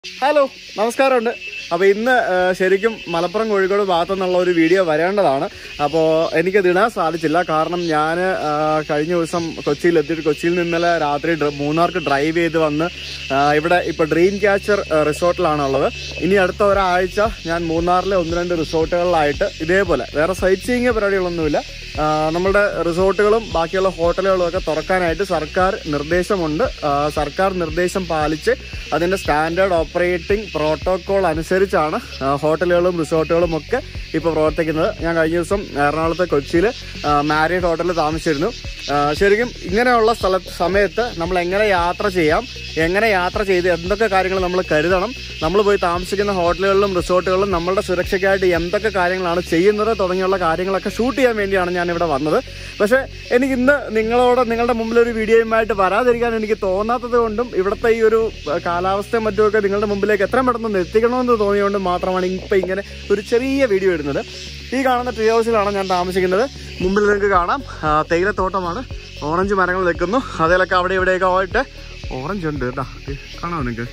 hello നമസ്കാരമുണ്ട് അപ്പോൾ ഇന്ന് ആ, ശരിക്കും മലപ്പുറം കോഴിക്കോട് ഭാഗത്തു നിന്നുള്ള ഒരു വീഡിയോ വരേണ്ടതാണ് അപ്പോൾ എനിക്കത് ഇടാൻ സാധിച്ചില്ല കാരണം ഞാൻ കഴിഞ്ഞ ദിവസം കൊച്ചിയിൽ എത്തിയിട്ട് കൊച്ചിയിൽ നിന്ന് ഇന്നലെ രാത്രി ഡ്ര- മൂന്നാർക്ക് ഡ്രൈവ് ചെയ്ത് വന്ന് ആ, ഇവിടെ ഇപ്പോൾ ഡ്രീം ക്യാച്ചർ റിസോർട്ടിലാണുള്ളത് ഇനി അടുത്ത ഒരാഴ്ച ഞാൻ മൂന്നാറിലെ ഒന്ന് രണ്ട് റിസോർട്ടുകളിലായിട്ട് ഇതേപോലെ വേറെ സൈറ്റ് സീയിങ് പരിപാടികളൊന്നുമില്ല ആ, നമ്മളുടെ റിസോർട്ടുകളും ബാക്കിയുള്ള ഹോട്ടലുകളും ഒക്കെ തുറക്കാനായിട്ട് സർക്കാർ നിർദ്ദേശമുണ്ട് ആ, സർക്കാർ നിർദ്ദേശം പാലിച്ച് അതിൻ്റെ സ്റ്റാൻഡേർഡ് ഓപ്പറേറ്റിംഗ് പ്രോട്ടോകോൾ അനുസരിച്ചാണ് ആ, ഹോട്ടലുകളും റിസോർട്ടുകളും ഒക്കെ ഇപ്പോൾ പ്രവർത്തിക്കുന്നത് ഞാൻ കഴിഞ്ഞ ദിവസം എറണാകുളത്തെ കൊച്ചിയിൽ മാരിയറ്റ് ഹോട്ടലിൽ താമസിച്ചിരുന്നു ആ, ശരിക്കും ഇങ്ങനെയുള്ള സ്ഥല സമയത്ത് നമ്മൾ എങ്ങനെ യാത്ര ചെയ്യാം എങ്ങനെ യാത്ര ചെയ്ത് എന്തൊക്കെ കാര്യങ്ങൾ നമ്മൾ കരുതണം നമ്മൾ പോയി താമസിക്കുന്ന ഹോട്ടലുകളിലും റിസോർട്ടുകളിലും നമ്മളുടെ സുരക്ഷയ്ക്കായിട്ട് എന്തൊക്കെ കാര്യങ്ങളാണ് ചെയ്യുന്നത് തുടങ്ങിയുള്ള കാര്യങ്ങളൊക്കെ ഷൂട്ട് ചെയ്യാൻ വേണ്ടിയാണ് ഞാൻ ഇവിടെ വന്നത് പക്ഷേ എനിക്ക് ഇന്ന് നിങ്ങളോട് നിങ്ങളുടെ മുമ്പിൽ ഒരു വീഡിയോയുമായിട്ട് വരാതിരിക്കാൻ എനിക്ക് തോന്നാത്തത് കൊണ്ടും ഇവിടുത്തെ ഈ ഒരു ആ, കാലാവസ്ഥയും മറ്റുമൊക്കെ നിങ്ങളുടെ മുമ്പിലേക്ക് എത്രയും പെട്ടെന്ന് എത്തിക്കണമെന്ന് തോന്നിയുകൊണ്ട് മാത്രമാണ് ഇപ്പം ഇങ്ങനെ ഒരു ചെറിയ വീഡിയോ ഇടുന്നത് ഈ കാണുന്ന ട്രീ ഹൗസിലാണ് ഞാൻ താമസിക്കുന്നത് മുമ്പിൽ നിങ്ങൾക്ക് കാണാം ആ, തേയിലത്തോട്ടമാണ് ഓറഞ്ച് മരങ്ങൾ നിൽക്കുന്നു അതിലൊക്കെ അവിടെ ഇവിടെയൊക്കെ ആയിട്ട് ഓറഞ്ച് ഉണ്ട് കേട്ടോ ദേ, കാണാമോ നിങ്ങൾക്ക്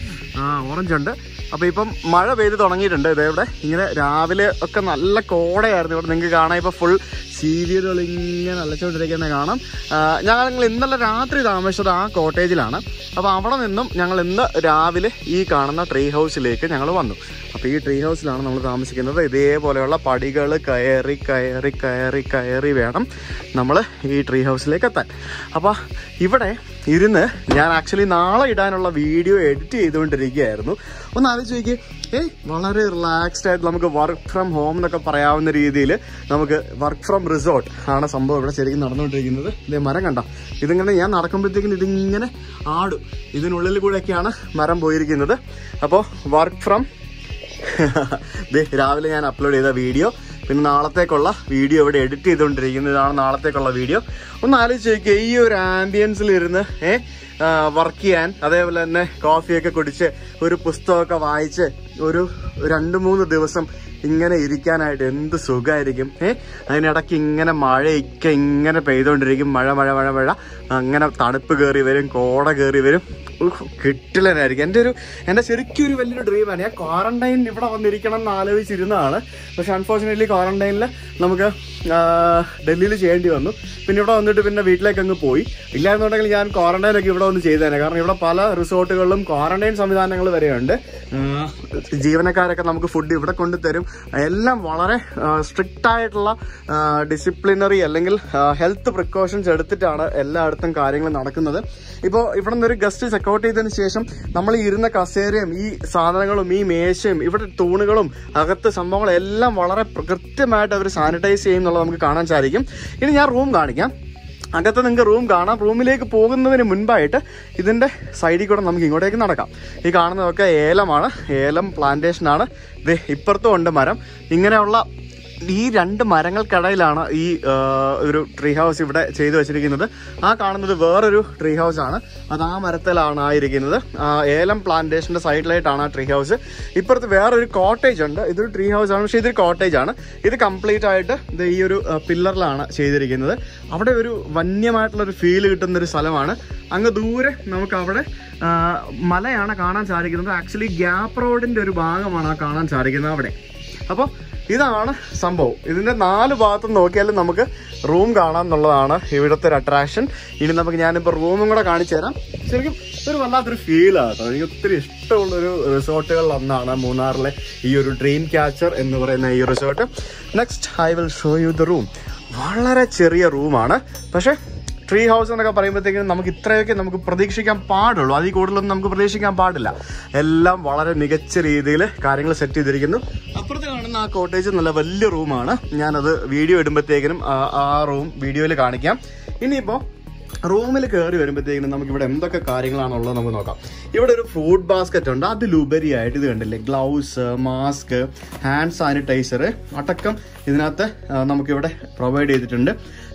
ആ ഓറഞ്ച് ഉണ്ട് അപ്പോൾ ഇപ്പം മഴ പെയ്ത് തുടങ്ങിയിട്ടുണ്ട് ഇതേ ഇവിടെ ഇങ്ങനെ രാവിലെ ഒക്കെ നല്ല കോടയായിരുന്നു ഇവിടെ നിങ്ങൾക്ക് കാണാം ഇപ്പോൾ ഫുൾ സീരിയലുകൾ ഇങ്ങനെ അലച്ചുകൊണ്ടിരിക്കുന്നത് കാണാം ആ, ഞങ്ങൾ ഇന്നലെ രാത്രി താമസിച്ചത് ആ കോട്ടേജിലാണ് അപ്പോൾ അവിടെ നിന്നും ഞങ്ങൾ ഇന്ന് രാവിലെ ഈ കാണുന്ന ട്രീ ഹൗസിലേക്ക് ഞങ്ങൾ വന്നു അപ്പോൾ ഈ ട്രീ ഹൗസിലാണ് നമ്മൾ താമസിക്കുന്നത് ഇതേപോലെയുള്ള പടികൾ കയറി കയറി കയറി കയറി വേണം നമ്മൾ ഈ ട്രീ ഹൗസിലേക്ക് എത്താൻ അപ്പോൾ ഇവിടെ ഇരുന്ന് ഞാൻ ആക്ച്വലി നാളെ ഇടാനുള്ള വീഡിയോ എഡിറ്റ് ചെയ്തുകൊണ്ടിരിക്കുകയായിരുന്നു ഒന്ന് ആലോചിച്ച് നോക്കി ഏയ് വളരെ റിലാക്സ്ഡ് ആയിട്ട് നമുക്ക് വർക്ക് ഫ്രം ഹോം എന്നൊക്കെ പറയാവുന്ന രീതിയിൽ നമുക്ക് വർക്ക് ഫ്രം റിസോർട്ട് ആണ് സംഭവം ഇവിടെ ശരിക്കും നടന്നുകൊണ്ടിരിക്കുന്നത് ഇതേ മരം കണ്ട ഇതിങ്ങനെ ഞാൻ നടക്കുമ്പോഴത്തേക്കും ഇതിങ്ങനെ ആടും ഇതിനുള്ളിൽ കൂടെയൊക്കെയാണ് മരം പോയിരിക്കുന്നത് അപ്പോൾ വർക്ക് ഫ്രം ദേ രാവിലെ ഞാൻ അപ്ലോഡ് ചെയ്ത വീഡിയോ പിന്നെ നാളത്തേക്കുള്ള വീഡിയോ ഇവിടെ എഡിറ്റ് ചെയ്തുകൊണ്ടിരിക്കുന്നതാണ് നാളത്തേക്കുള്ള വീഡിയോ ഒന്ന് ആലോചിച്ച് നോക്കിയേ ഈ ഒരു ആംബിയൻസിൽ ഇരുന്ന് ഏ വർക്ക് ചെയ്യാൻ അതേപോലെ തന്നെ കോഫിയൊക്കെ കുടിച്ച് ഒരു പുസ്തകമൊക്കെ വായിച്ച് ഒരു രണ്ട് മൂന്ന് ദിവസം ഇങ്ങനെ ഇരിക്കാനായിട്ട് എന്ത് സുഖമായിരിക്കും ഏ അതിനിടയ്ക്ക് ഇങ്ങനെ മഴയൊക്കെ ഇങ്ങനെ പെയ്തുകൊണ്ടിരിക്കും മഴ മഴ മഴ മഴ അങ്ങനെ തണുപ്പ് കയറി വരും കോട കയറി വരും ഉഹ്, കിട്ടില്ലനായിരിക്കും എൻ്റെ ഒരു എൻ്റെ ശരിക്കും ഒരു വലിയൊരു ഡ്രീമാണ് ഞാൻ ക്വാറന്റൈൻ ഇവിടെ വന്നിരിക്കണം എന്ന് ആലോചിച്ചിരുന്നതാണ് പക്ഷെ അൺഫോർച്ചുനേറ്റ്ലി ക്വാറന്റൈനിൽ നമുക്ക് ഡൽഹിയിൽ ചെയ്യേണ്ടി വന്നു പിന്നെ ഇവിടെ വന്നിട്ട് പിന്നെ വീട്ടിലേക്ക് അങ്ങ് പോയി ഇല്ലാന്നുണ്ടെങ്കിൽ ഞാൻ ക്വാറന്റൈൻ ഒക്കെ ഇവിടെ വന്ന് ചെയ്തേനെ കാരണം ഇവിടെ പല റിസോർട്ടുകളിലും ക്വാറന്റൈൻ സംവിധാനങ്ങൾ വരെയുണ്ട് ആ, ജീവനക്കാരൊക്കെ നമുക്ക് ഫുഡ് ഇവിടെ കൊണ്ടുതരും എല്ലാം വളരെ സ്ട്രിക്റ്റ് ആയിട്ടുള്ള ഡിസിപ്ലിനറി അല്ലെങ്കിൽ ഹെൽത്ത് പ്രിക്കോഷൻസ് എടുത്തിട്ടാണ് എല്ലായിടത്തും കാര്യങ്ങൾ നടക്കുന്നത് ഇപ്പോൾ ഇവിടെ നിന്നൊരു ഗസ്റ്റ് ചെക്കൗട്ട് ചെയ്തതിന് ശേഷം നമ്മൾ ഈ ഇരുന്ന കസേരയും ഈ സാധനങ്ങളും ഈ മേശയും ഇവിടെ തൂണുകളും അകത്ത് സംഭവങ്ങളും എല്ലാം വളരെ പ്ര- കൃത്യമായിട്ട് അവർ സാനിറ്റൈസ് ചെയ്യുന്നുള്ളത് നമുക്ക് കാണാൻ സാധിക്കും ഇനി ഞാൻ റൂം കാണിക്കാം അകത്ത് നിങ്ങൾക്ക് റൂം കാണാം റൂമിലേക്ക് പോകുന്നതിന് മുൻപായിട്ട് ഇതിൻ്റെ സൈഡിൽ കൂടെ നമുക്ക് ഇങ്ങോട്ടേക്ക് നടക്കാം ഈ കാണുന്നതൊക്കെ ഏലമാണ് ഏലം പ്ലാന്റേഷനാണ് ഇത് ഇപ്പുറത്തും ഉണ്ട് മരം ഇങ്ങനെയുള്ള ഈ രണ്ട് മരങ്ങൾക്കിടയിലാണ് ഈ ആ, ഒരു ട്രീ ഹൗസ് ഇവിടെ ചെയ്തു വെച്ചിരിക്കുന്നത് ആ കാണുന്നത് വേറൊരു ട്രീ ഹൗസ് ആണ് അത് ആ മരത്തിലാണ് ആയിരിക്കുന്നത് ആ, ഏലം പ്ലാന്റേഷന്റെ സൈഡിലായിട്ടാണ് ആ ട്രീ ഹൗസ് ഇപ്പുറത്ത് വേറൊരു കോട്ടേജ് ഉണ്ട് ഇതൊരു ട്രീ ഹൗസ് ആണ് പക്ഷേ ഇതൊരു കോട്ടേജ് ആണ് ഇത് കംപ്ലീറ്റ് ആയിട്ട് ഇത് ഈ ഒരു പില്ലറിലാണ് ചെയ്തിരിക്കുന്നത് അവിടെ ഒരു വന്യമായിട്ടുള്ള ഒരു ഫീൽ കിട്ടുന്ന ഒരു സ്ഥലമാണ് അങ്ങ് ദൂരെ നമുക്ക് അവിടെ ആ, മലയാണ് കാണാൻ സാധിക്കുന്നത് ആക്ച്വലി ഗ്യാപ്പ് റോഡിന്റെ ഒരു ഭാഗമാണ് ആ കാണാൻ സാധിക്കുന്നത് അവിടെ അപ്പോൾ ഇതാണ് സംഭവം ഇതിന്റെ നാല് ഭാഗത്തും നോക്കിയാലും നമുക്ക് റൂം കാണാം എന്നുള്ളതാണ് ഇവിടുത്തെ ഒരു അട്രാക്ഷൻ ഇനി നമുക്ക് ഞാനിപ്പോൾ റൂമും കൂടെ കാണിച്ചു തരാം ശരിക്കും ഇതൊരു വല്ലാത്തൊരു ഫീലാണ് കേട്ടോ എനിക്ക് ഒത്തിരി ഇഷ്ടമുള്ളൊരു റിസോർട്ടുകളിൽ ഒന്നാണ് മൂന്നാറിലെ ഈ ഒരു ഡ്രീം ക്യാച്ചർ എന്ന് പറയുന്ന ഈ resort next I will show you the room വളരെ ചെറിയ റൂമാണ് പക്ഷേ ട്രീ ഹൗസ് എന്നൊക്കെ പറയുമ്പോഴത്തേക്കും നമുക്ക് ഇത്രയൊക്കെ നമുക്ക് പ്രതീക്ഷിക്കാൻ പാടുള്ളൂ അതിൽ കൂടുതലൊന്നും നമുക്ക് പ്രതീക്ഷിക്കാൻ പാടില്ല എല്ലാം വളരെ മികച്ച രീതിയിൽ കാര്യങ്ങൾ സെറ്റ് ചെയ്തിരിക്കുന്നു അപ്പുറത്ത് കാണുന്ന ആ കോട്ടേജ് നല്ല വലിയ റൂമാണ് ഞാനത് വീഡിയോ ഇടുമ്പോഴത്തേക്കിനും ആ- ആ റൂം വീഡിയോയിൽ കാണിക്കാം ഇനിയിപ്പോൾ റൂമിൽ കയറി വരുമ്പോഴത്തേക്കിനും നമുക്ക് ഇവിടെ എന്തൊക്കെ കാര്യങ്ങളാണുള്ളത് നമുക്ക് നോക്കാം ഇവിടെ ഒരു ഫ്രൂട്ട് ബാസ്ക്കറ്റ് ഉണ്ട് അതിലുപരിയായിട്ട് ഇത് കണ്ടില്ലേ ഗ്ലൗസ് മാസ്ക് ഹാൻഡ് സാനിറ്റൈസർ അടക്കം ഇതിനകത്ത് ആ, നമുക്കിവിടെ പ്രൊവൈഡ് ചെയ്തിട്ടുണ്ട്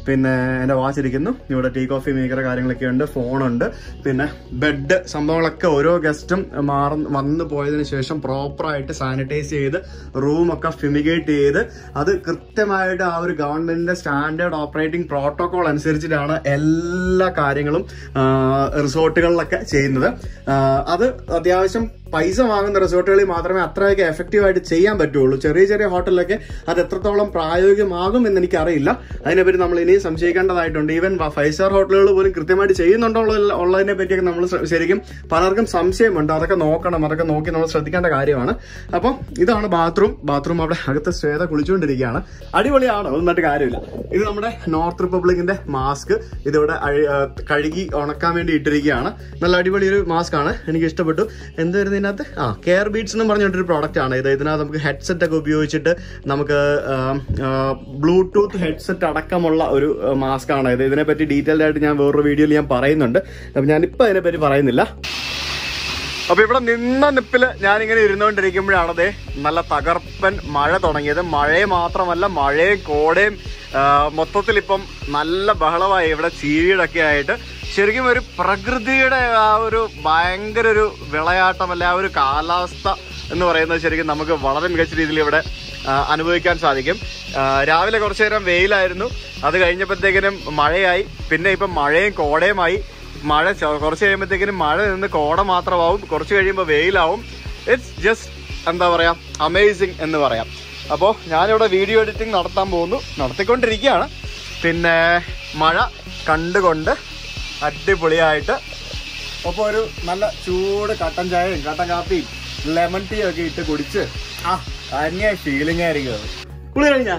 പിന്നെ എൻ്റെ വാച്ച് ഇരിക്കുന്നു ഇവിടെ ടീ കോഫി മേക്കർ കാര്യങ്ങളൊക്കെ ഉണ്ട് ഫോണുണ്ട് പിന്നെ ബെഡ് സംഭവങ്ങളൊക്കെ ഓരോ ഗസ്റ്റും മാറ വന്നു പോയതിനു ശേഷം പ്രോപ്പറായിട്ട് സാനിറ്റൈസ് ചെയ്ത് റൂമൊക്കെ ഫിമിഗേറ്റ് ചെയ്ത് അത് കൃത്യമായിട്ട് ആ ഒരു ഗവൺമെന്റിന്റെ സ്റ്റാൻഡേർഡ് ഓപ്പറേറ്റിംഗ് പ്രോട്ടോകോൾ അനുസരിച്ചിട്ടാണ് എല്ലാ കാര്യങ്ങളും റിസോർട്ടുകളിലൊക്കെ ചെയ്യുന്നത് ആ, അത് അത്യാവശ്യം പൈസ വാങ്ങുന്ന റിസോർട്ടുകളിൽ മാത്രമേ അത്രയൊക്കെ എഫക്റ്റീവ് ആയിട്ട് ചെയ്യാൻ പറ്റുള്ളൂ ചെറിയ ചെറിയ ഹോട്ടലിലൊക്കെ അത് എത്രത്തോളം പ്രായോഗികമാകും എന്ന് എനിക്കറിയില്ല അതിനെപ്പറ്റി നമ്മൾ ഇനിയും സംശയിക്കേണ്ടതായിട്ടുണ്ട് ഈവൻ ഫൈവ് സ്റ്റാർ ഹോട്ടലുകൾ പോലും കൃത്യമായിട്ട് ചെയ്യുന്നുണ്ടോ ഉള്ള- ഉള്ളതിനെ പറ്റിയൊക്കെ നമ്മൾ ശ്ര- ശരിക്കും പലർക്കും സംശയമുണ്ട് അതൊക്കെ നോക്കണം അതൊക്കെ നോക്കി നമ്മൾ ശ്രദ്ധിക്കേണ്ട കാര്യമാണ് അപ്പം ഇതാണ് ബാത്റൂം ബാത്റൂം അവിടെ അകത്ത് ശ്വേത കുളിച്ചുകൊണ്ടിരിക്കുകയാണ് അടിപൊളിയാണ് ഒന്നും മറ്റു കാര്യമില്ല ഇത് നമ്മുടെ നോർത്ത് റിപ്പബ്ലിക്കിന്റെ മാസ്ക് ഇതിവിടെ അഴി- ആ, കഴുകി ഉണക്കാൻ വേണ്ടി ഇട്ടിരിക്കുകയാണ് നല്ല അടിപൊളി ഒരു മാസ്ക് ആണ് എനിക്ക് ഇഷ്ടപ്പെട്ടു എന്തായിരുന്നു ഇതിനകത്ത് ആ കെയർ ബീഡ്സ് എന്ന് പറഞ്ഞിട്ടൊരു പ്രോഡക്റ്റ് ആണ് ഇത് ഇതിനകത്ത് നമുക്ക് ഹെഡ്സെറ്റ് ഒക്കെ ഉപയോഗിച്ചിട്ട് നമുക്ക് ബ്ലൂടൂത്ത് ഹെഡ്സെറ്റ് അടക്കമുള്ള ഒരു മാസ്ക് ആണ് ഇത് ഇതിനെപ്പറ്റി ഡീറ്റെയിൽഡ് ആയിട്ട് ഞാൻ വേറൊരു വീഡിയോയിൽ ഞാൻ പറയുന്നുണ്ട് അപ്പം ഞാനിപ്പോൾ അതിനെപ്പറ്റി പറയുന്നില്ല അപ്പൊ ഇവിടെ നിന്ന നിപ്പില് ഞാൻ ഇങ്ങനെ ഇരുന്നുകൊണ്ടിരിക്കുമ്പോഴാണ് ദേ നല്ല തകർപ്പൻ മഴ തുടങ്ങിയത് മഴയെ മാത്രമല്ല മഴയും കോടയും ആ, മൊത്തത്തിൽ ഇപ്പം നല്ല ബഹളമായി ഇവിടെ ചീവീടൊക്കെ ആയിട്ട് ശരിക്കും ഒരു പ്രകൃതിയുടെ ആ ഒരു ഭയങ്കര ഒരു വിളയാട്ടം അല്ലെ ആ ഒരു കാലാവസ്ഥ എന്ന് പറയുന്നത് ശരിക്കും നമുക്ക് വളരെ മികച്ച രീതിയിൽ ഇവിടെ ആ, അനുഭവിക്കാൻ സാധിക്കും ആ, രാവിലെ കുറച്ചു നേരം വെയിലായിരുന്നു അത് കഴിഞ്ഞപ്പോഴത്തേക്കിനും മഴയായി പിന്നെ ഇപ്പം മഴയും കോടയുമായി മഴ ച- കുറച്ച് കഴിയുമ്പോഴത്തേക്കിനും മഴ നിന്ന് കോട മാത്രമാവും കുറച്ച് കഴിയുമ്പോൾ വെയിലാവും ഇറ്റ്സ് ജസ്റ്റ് എന്താ പറയാ അമേസിങ് എന്ന് പറയാം അപ്പോൾ ഞാനിവിടെ വീഡിയോ എഡിറ്റിംഗ് നടത്താൻ പോകുന്നു നടത്തിക്കൊണ്ടിരിക്കുകയാണ് പിന്നെ മഴ കണ്ടുകൊണ്ട് അടിപൊളിയായിട്ട് ഒപ്പം ഒരു നല്ല ചൂട് കട്ടൻ ചായയും കട്ടൻ കാപ്പിയും ലെമൺ ടീ ഒക്കെ ഇട്ട് കുടിച്ച് ആ അന്യ ഫീലിംഗ് ആയിരിക്കും അത് കുളി കഴിഞ്ഞാ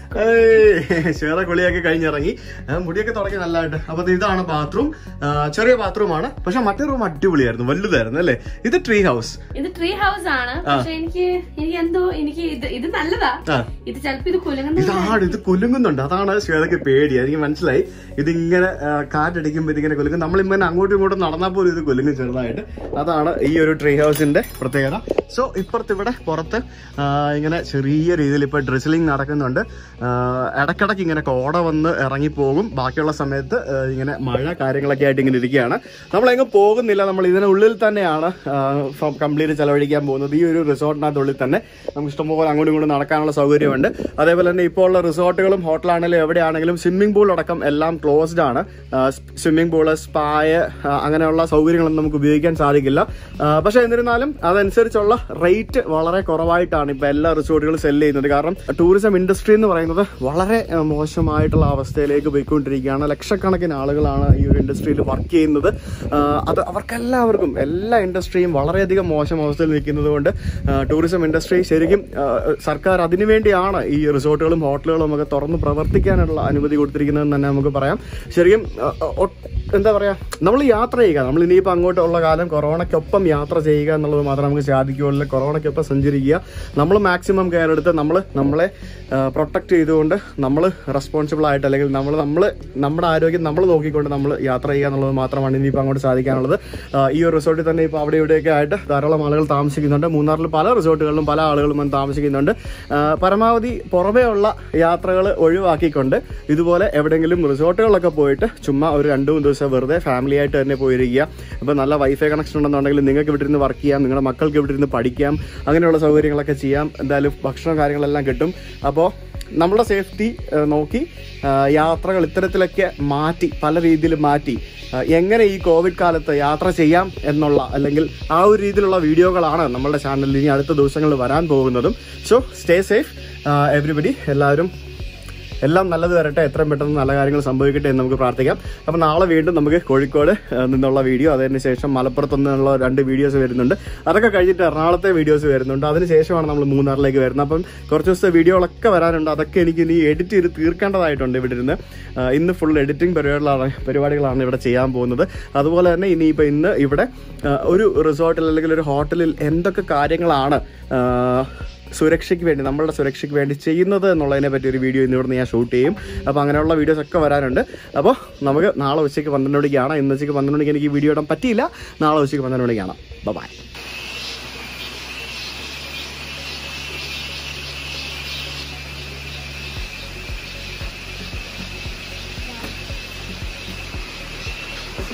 ഏയ് ശ്വേത കുളിയൊക്കെ കഴിഞ്ഞിറങ്ങി ആ, മുടിയൊക്കെ തുടങ്ങി നല്ലതായിട്ട് അപ്പൊ ഇത് ഇതാണ് ബാത്റൂം ചെറിയ ബാത്റൂമാണ് പക്ഷെ മറ്റേ റൂം അടിപൊളിയായിരുന്നു വലുതായിരുന്നു അല്ലേ ഇത് ട്രീ ഹൗസ് ഇത് ട്രീ ഹൗസ് ആണ് പക്ഷെ എനിക്ക് എനിക്ക് എന്തോ എനിക്ക് ഇത് ഇത് നല്ലതാ ആ ഇത് ചിലപ്പോ ഇത് കുലുങ്ങുന്ന ഇതാണ് ഇത് കുലുങ്ങുന്നുണ്ട് അതാണ് ശ്വേതക്ക് പേടി എനിക്ക് മനസ്സിലായി ഇതിങ്ങനെ ആ, കാറ്റടിക്കുമ്പോൾ ഇതിങ്ങനെ കുലുങ്ങും നമ്മളിങ്ങനെ അങ്ങോട്ടും ഇങ്ങോട്ടും നടന്നാൽ പോലും ഇത് കുലുങ്ങും ചെറുതായിട്ട് അതാണ് ഈ ഒരു ട്രീ ഹൗസിന്റെ പ്രത്യേകത സോ ഇപ്പുറത്ത് ഇവിടെ പുറത്ത് ആ, ഇങ്ങനെ ചെറിയ രീതിയിൽ ഇപ്പൊ ഡ്രിസിലിംഗ് നടക്കുന്നുണ്ട് ആ, ഇടയ്ക്കിടയ്ക്ക് ഇങ്ങനെ കോട വന്ന് ഇറങ്ങിപ്പോകും ബാക്കിയുള്ള സമയത്ത് ആ, ഇങ്ങനെ മഴ കാര്യങ്ങളൊക്കെ ആയിട്ട് ഇങ്ങനെ ഇരിക്കുകയാണ് നമ്മളെങ്ങും പോകുന്നില്ല നമ്മൾ ഇതിനുള്ളിൽ തന്നെയാണ് കംപ്ലീറ്റ് ചെലവഴിക്കാൻ പോകുന്നത് ഈ ഒരു റിസോർട്ടിനകത്തുള്ളിൽ തന്നെ നമുക്ക് ഇഷ്ടംപോലെ അങ്ങോട്ടും ഇങ്ങോട്ടും നടക്കാനുള്ള സൗകര്യമുണ്ട് അതേപോലെ തന്നെ ഇപ്പോൾ ഉള്ള റിസോർട്ടുകളും ഹോട്ടലാണെങ്കിലും എവിടെയാണെങ്കിലും സ്വിമ്മിംഗ് പൂൾ അടക്കം എല്ലാം ക്ലോസ്ഡ് ആണ് സ്വിമ്മിംഗ് പൂള് സ്പായ അങ്ങനെയുള്ള സൗകര്യങ്ങളൊന്നും നമുക്ക് ഉപയോഗിക്കാൻ സാധിക്കില്ല ആ, പക്ഷേ എന്നിരുന്നാലും അതനുസരിച്ചുള്ള റേറ്റ് വളരെ കുറവായിട്ടാണ് ഇപ്പോൾ എല്ലാ റിസോർട്ടുകളും സെല് ചെയ്യുന്നത് കാരണം ടൂറിസം ഇൻഡസ്ട്രി എന്ന് പറയുന്നത് വളരെ ആ, മോശമായിട്ടുള്ള അവസ്ഥയിലേക്ക് പോയിക്കൊണ്ടിരിക്കുകയാണ് ലക്ഷക്കണക്കിന് ആളുകളാണ് ഈ ഒരു ഇൻഡസ്ട്രിയിൽ വർക്ക് ചെയ്യുന്നത് ആ, അത് അവർക്കെല്ലാവർക്കും എല്ലാ ഇൻഡസ്ട്രിയും വളരെയധികം മോശം അവസ്ഥയിൽ നിൽക്കുന്നത് കൊണ്ട് ടൂറിസം ഇൻഡസ്ട്രി ശരിക്കും ആ, സർക്കാർ അതിനുവേണ്ടിയാണ് ഈ റിസോർട്ടുകളും ഹോട്ടലുകളും ഒക്കെ തുറന്ന് പ്രവർത്തിക്കാനുള്ള അനുമതി കൊടുത്തിരിക്കുന്നതെന്ന് തന്നെ നമുക്ക് പറയാം ശരിക്കും ആ, ഒ- എന്താ പറയാ നമ്മൾ യാത്ര ചെയ്യുക നമ്മൾ ഇനിയിപ്പോൾ അങ്ങോട്ടുള്ള കാലം കൊറോണയ്ക്കൊപ്പം യാത്ര ചെയ്യുക എന്നുള്ളത് മാത്രമേ നമുക്ക് സാധിക്കുകയുള്ളൂ കൊറോണയ്ക്കൊപ്പം സഞ്ചരിക്കുക നമ്മൾ മാക്സിമം കെയർ എടുത്ത് നമ്മൾ നമ്മളെ പ്രൊട്ടക്ട് ചെയ്തുകൊണ്ട് നമ്മൾ റെസ്പോൺസിബിൾ ആയിട്ട് അല്ലെങ്കിൽ നമ്മൾ നമ്മൾ നമ്മുടെ ആരോഗ്യം നമ്മൾ നോക്കിക്കൊണ്ട് നമ്മൾ യാത്ര ചെയ്യുക എന്നുള്ളത് മാത്രമാണ് ഇനിയിപ്പോൾ അങ്ങോട്ട് സാധിക്കാനുള്ളത് ആ, ഈ ഒരു റിസോർട്ടിൽ തന്നെ ഇപ്പോൾ അവിടെ ഇവിടെയൊക്കെ ആയിട്ട് ധാരാളം ആളുകൾ താമസിക്കുന്നുണ്ട് മൂന്നാറിൽ പല റിസോർട്ടുകളിലും പല ആളുകളും വന്ന് താമസിക്കുന്നുണ്ട് ആ, പരമാവധി പുറമേ ഉള്ള യാത്രകൾ ഒഴിവാക്കിക്കൊണ്ട് ഇതുപോലെ എവിടെയെങ്കിലും റിസോർട്ടുകളിലൊക്കെ പോയിട്ട് ചുമ്മാ ഒരു രണ്ട് മൂന്ന് ദിവസം വെറുതെ ഫാമിലി ആയിട്ട് തന്നെ പോയിരിക്കുക അപ്പോൾ നല്ല വൈഫൈ കണക്ഷൻ ഉണ്ടെന്നുണ്ടെങ്കിൽ നിങ്ങൾക്ക് ഇവിടെ ഇരുന്ന് വർക്ക് ചെയ്യാം നിങ്ങളുടെ മക്കൾക്ക് ഇവിടെ ഇരുന്ന് പഠിക്കാം അങ്ങനെയുള്ള സൗകര്യങ്ങളൊക്കെ ചെയ്യാം എന്തായാലും ഭക്ഷണം കാര്യങ്ങളെല്ലാം കിട്ടും അപ്പോൾ നമ്മുടെ സേഫ്റ്റി നോക്കി ആ, യാത്രകൾ ഇത്തരത്തിലൊക്കെ മാറ്റി പല രീതിയിൽ മാറ്റി ആ, എങ്ങനെ ഈ കോവിഡ് കാലത്ത് യാത്ര ചെയ്യാം എന്നുള്ള അല്ലെങ്കിൽ ആ ഒരു രീതിയിലുള്ള വീഡിയോകളാണ് നമ്മുടെ ചാനലിൽ ഇനി അടുത്ത ദിവസങ്ങളിൽ വരാൻ പോകുന്നതും സോ സ്റ്റേ സേഫ് എവറിബഡി എല്ലാവരും എല്ലാം നല്ലത് വരട്ടെ എത്രയും പെട്ടെന്ന് നല്ല കാര്യങ്ങൾ സംഭവിക്കട്ടെ എന്ന് നമുക്ക് പ്രാർത്ഥിക്കാം അപ്പം നാളെ വീണ്ടും നമുക്ക് കോഴിക്കോട് ആ, നിന്നുള്ള വീഡിയോ അതിന് ശേഷം മലപ്പുറത്ത് നിന്നുള്ള രണ്ട് വീഡിയോസ് വരുന്നുണ്ട് അതൊക്കെ കഴിഞ്ഞിട്ട് എറണാകുളത്തെ വീഡിയോസ് വരുന്നുണ്ട് അതിന് ശേഷമാണ് നമ്മൾ മൂന്നാറിലേക്ക് വരുന്നത് അപ്പം കുറച്ച് ദിവസത്തെ വീഡിയോകളൊക്കെ വരാനുണ്ട് അതൊക്കെ എനിക്ക് ഇനി എഡിറ്റ് ചെയ്ത് തീർക്കേണ്ടതായിട്ടുണ്ട് ഇവിടെ ഇരുന്ന് ആ, ഇന്ന് ഫുൾ എഡിറ്റിംഗ് പരിപാടികളാണ് പരിപാടികളാണ് ഇവിടെ ചെയ്യാൻ പോകുന്നത് അതുപോലെ തന്നെ ഇനിയിപ്പോൾ ഇന്ന് ഇവിടെ ആ, ഒരു റിസോർട്ടിൽ അല്ലെങ്കിൽ ഒരു ഹോട്ടലിൽ എന്തൊക്കെ കാര്യങ്ങളാണ് ആ, സുരക്ഷയ്ക്ക് വേണ്ടി നമ്മളുടെ സുരക്ഷയ്ക്ക് വേണ്ടി ചെയ്യുന്നത് എന്നുള്ളതിനെ പറ്റി ഒരു വീഡിയോ ഇന്ന് ഇവിടുന്ന് ഞാൻ ഷൂട്ട് ചെയ്യും അപ്പോൾ അങ്ങനെയുള്ള വീഡിയോസ് ഒക്കെ വരാനുണ്ട് അപ്പോൾ നമുക്ക് നാളെ ഉച്ചയ്ക്ക് പന്ത്രണ്ട് മണിക്കാണ് ഇന്ന് ഉച്ചയ്ക്ക് പന്ത്രണ്ട് മണിക്ക് എനിക്ക് വീഡിയോ ഇടാൻ പറ്റിയില്ല നാളെ ഉച്ചയ്ക്ക് പന്ത്രണ്ട് മണിക്കാണ് ബൈ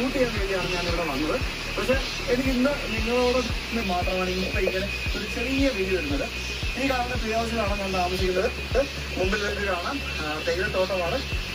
ഷൂട്ട് ചെയ്യാൻ വേണ്ടിയാണ് ഞാൻ ഇവിടെ വന്നത് പക്ഷെ എനിക്ക് ഇന്ന് നിങ്ങളോട് മാത്രമാണ് ഇപ്പൊ ഇങ്ങനെ ഒരു ചെറിയ വീഡിയോ വരുന്നത് ഈ കാണുന്ന പ്രിയാസിലാണ് ഞാൻ താമസിക്കുന്നത് മുമ്പിൽ ഇത് കാണാം ആ, തേയിലത്തോട്ടമാണ്